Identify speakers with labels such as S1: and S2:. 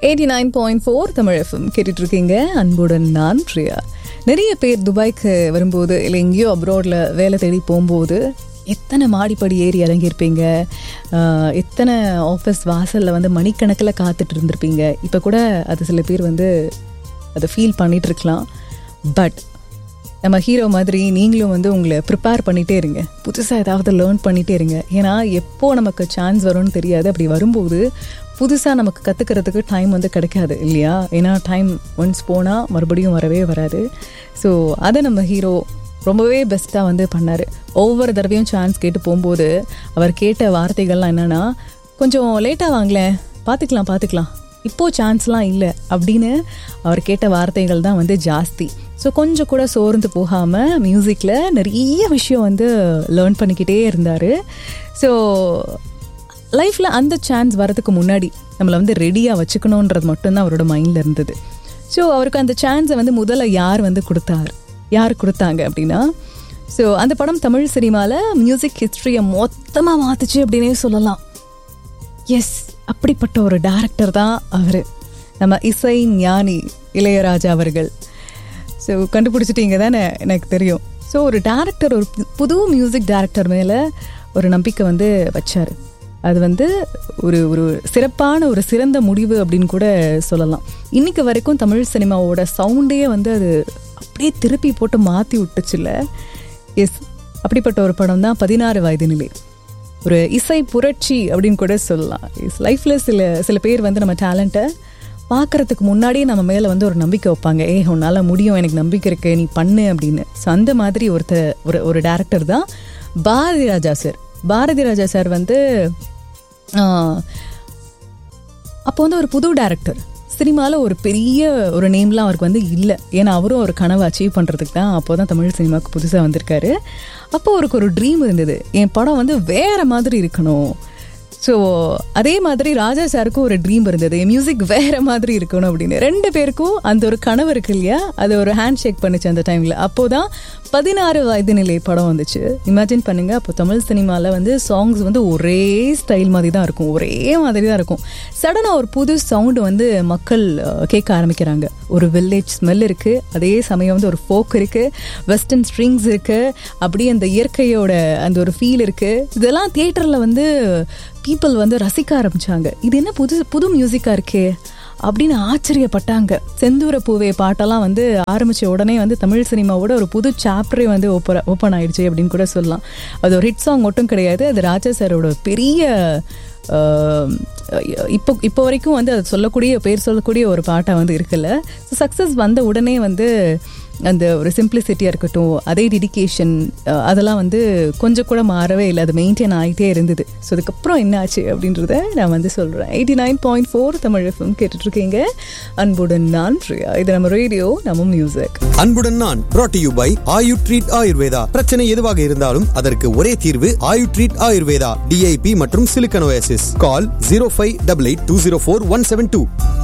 S1: eighty nine point four Tamil FM கேட்டுட்டு இருக்கீங்க அன்புடன் நான் பிரியா நிறைய பேர் துபாய்க்கு வரும்போது இல்லை எங்கேயோ அப்ராடில் வேலை தேடி போகும்போது எத்தனை மாடிப்படி ஏறி இறங்கியிருப்பீங்க ஆஹ், எத்தனை ஆஃபீஸ் வாசலில் வந்து மணிக்கணக்கில் காத்துட்டு இருந்திருப்பீங்க இப்போ கூட அது சில பேர் வந்து அதை ஃபீல் பண்ணிட்டு இருக்கலாம் பட் நம்ம ஹீரோ மாதிரி நீங்களும் வந்து உங்களை ப்ரிப்பேர் பண்ணிகிட்டே இருங்க புதுசாக ஏதாவது லேர்ன் பண்ணிகிட்டே இருங்க ஏன்னா எப்போ நமக்கு சான்ஸ் வரும்னு தெரியாது அப்படி வரும்போது புதுசாக நமக்கு கற்றுக்கிறதுக்கு டைம் வந்து கிடைக்காது இல்லையா ஏன்னா டைம் ஒன்ஸ் போனால் மறுபடியும் வரவே வராது ஸோ அதை நம்ம ஹீரோ ரொம்பவே பெஸ்ட்டாக வந்து பண்ணார் ஒவ்வொரு தடவையும் சான்ஸ் கேட்டு போகும்போது அவர் கேட்ட வார்த்தைகள்லாம் என்னென்னா கொஞ்சம் லேட்டாக வாங்களேன் பார்த்துக்கலாம் பார்த்துக்கலாம் இப்போ சான்ஸ்லாம் இல்லை அப்படின்னு அவர் கேட்ட வார்த்தைகள் தான் வந்து ஜாஸ்தி ஸோ கொஞ்சம் கூட சோர்ந்து போகாமல் மியூசிக்கில் நிறைய விஷயம் வந்து லேர்ன் பண்ணிக்கிட்டே இருந்தார் ஸோ லைஃப்பில் அந்த சான்ஸ் வரதுக்கு முன்னாடி நம்மளை வந்து ரெடியாக வச்சுக்கணுன்றது மட்டும்தான் அவரோட மைண்டில் இருந்தது ஸோ அவருக்கு அந்த சான்ஸை வந்து முதல்ல யார் வந்து கொடுத்தார் யார் கொடுத்தாங்க அப்படின்னா ஸோ அந்த படம் தமிழ் சினிமாவில் மியூசிக் ஹிஸ்ட்ரியை மொத்தமாக மாற்றுச்சு அப்படின்னே சொல்லலாம் எஸ் அப்படிப்பட்ட ஒரு டேரக்டர் தான் அவர் நம்ம இசை ஞானி இளையராஜா அவர்கள் ஸோ கண்டுபிடிச்சிட்டீங்க தானே எனக்கு தெரியும் ஸோ ஒரு டேரக்டர் ஒரு பு- புது மியூசிக் டேரக்டர் மேலே ஒரு நம்பிக்கை வந்து வச்சார் அது வந்து ஒரு ஒரு சிறப்பான ஒரு சிறந்த முடிவு அப்படின்னு கூட சொல்லலாம் இன்னைக்கு வரைக்கும் தமிழ் சினிமாவோட சவுண்டே வந்து அது அப்படியே திருப்பி போட்டு மாற்றி விட்டுச்சுல்ல எஸ் அப்படிப்பட்ட ஒரு படம் தான் பதினாறு வயது நிலை ஒரு இசை புரட்சி அப்படின்னு கூட சொல்லலாம் இஸ் லைஃப்பில் சில சில பேர் வந்து நம்ம டேலண்ட்டை பார்க்கறதுக்கு முன்னாடியே நம்ம மேலே வந்து ஒரு நம்பிக்கை வைப்பாங்க ஏ உன்னால் முடியும் எனக்கு நம்பிக்கை இருக்கு நீ பண்ணு அப்படின்னு ஸோ அந்த மாதிரி ஒருத்தர் ஒரு ஒரு டேரக்டர் தான் பாரதி ராஜா சார் பாரதி ராஜா சார் வந்து ஆஹ், அப்போ வந்து ஒரு புது டேரக்டர் சினிமாவில் ஒரு பெரிய ஒரு நேம்லாம் அவருக்கு வந்து இல்லை ஏன்னா அவரும் ஒரு கனவை அச்சீவ் பண்ணுறதுக்கு தான் அப்போ தான் தமிழ் சினிமாவுக்கு புதுசாக வந்திருக்காரு அப்போ அவருக்கு ஒரு ட்ரீம் இருந்தது என் படம் வந்து வேற மாதிரி இருக்கணும் ஸோ அதே மாதிரி ராஜா சாருக்கும் ஒரு ட்ரீம் இருந்தது என் மியூசிக் வேற மாதிரி இருக்கணும் அப்படின்னு ரெண்டு பேருக்கும் அந்த ஒரு கனவு இருக்கு இல்லையா அது ஒரு ஹேண்ட் ஷேக் பண்ணுச்சு அந்த டைமில் அப்போதான் பதினாறு வயது நிலை படம் வந்துச்சு இமேஜின் பண்ணுங்க அப்போ தமிழ் சினிமாவில் வந்து சாங்ஸ் வந்து ஒரே ஸ்டைல் மாதிரி தான் இருக்கும் ஒரே மாதிரி தான் இருக்கும் சடனாக ஒரு புது சவுண்டு வந்து மக்கள் அஹ், கேட்க ஆரம்பிக்கிறாங்க ஒரு வில்லேஜ் ஸ்மெல் இருக்குது அதே சமயம் வந்து ஒரு ஃபோக் இருக்குது வெஸ்டர்ன் ஸ்ட்ரிங்ஸ் இருக்குது அப்படியே அந்த இயற்கையோட அந்த ஒரு ஃபீல் இருக்குது இதெல்லாம் தியேட்டரில் வந்து பீப்புள் வந்து ரசிக்க ஆரம்பிச்சாங்க இது என்ன புது புது மியூசிக்காக இருக்கே அப்படின்னு ஆச்சரியப்பட்டாங்க செந்தூர பூவே பாட்டெல்லாம் வந்து ஆரம்பிச்ச உடனே வந்து தமிழ் சினிமாவோட ஒரு புது சாப்டரே வந்து ஓப்பன் ஓப்பன் ஆயிடுச்சு அப்படின்னு கூட சொல்லலாம் அது ஒரு ஹிட் சாங் மட்டும் கிடையாது அது ராஜா சாரோட பெரிய ஆஹ், இப்போ இப்போ வரைக்கும் வந்து அது சொல்லக்கூடிய பேர் சொல்லக்கூடிய ஒரு பாட்டாக வந்து இருக்குல்ல ஸோ சக்ஸஸ் வந்த உடனே வந்து அந்த ஒரு சிம்பிளிசிட்டியாக இருக்கட்டும் அதே டெடிகேஷன் அதெல்லாம் வந்து கொஞ்சம் கூட மாறவே இல்லை அது மெயின்டைன் ஆகிட்டே இருந்தது ஸோ அதுக்கப்புறம் என்ன ஆச்சு அப்படின்றத நான் வந்து சொல்கிறேன் eighty nine point four Tamil FM கேட்டுட்ருக்கீங்க அன்புடன் நான் பிரியா இது நம்ம ரேடியோ நம்ம மியூசிக்
S2: அன்புடன் நான் brought to you by Ayu treat Ayurveda பிரச்சனை எதுவாக இருந்தாலும் அதற்கு ஒரே தீர்வு ஆயு ட்ரீட் ஆயுர்வேதா டிஐபி மற்றும் சிலிக்கனோசிஸ் call zero five double eight two zero four one seven two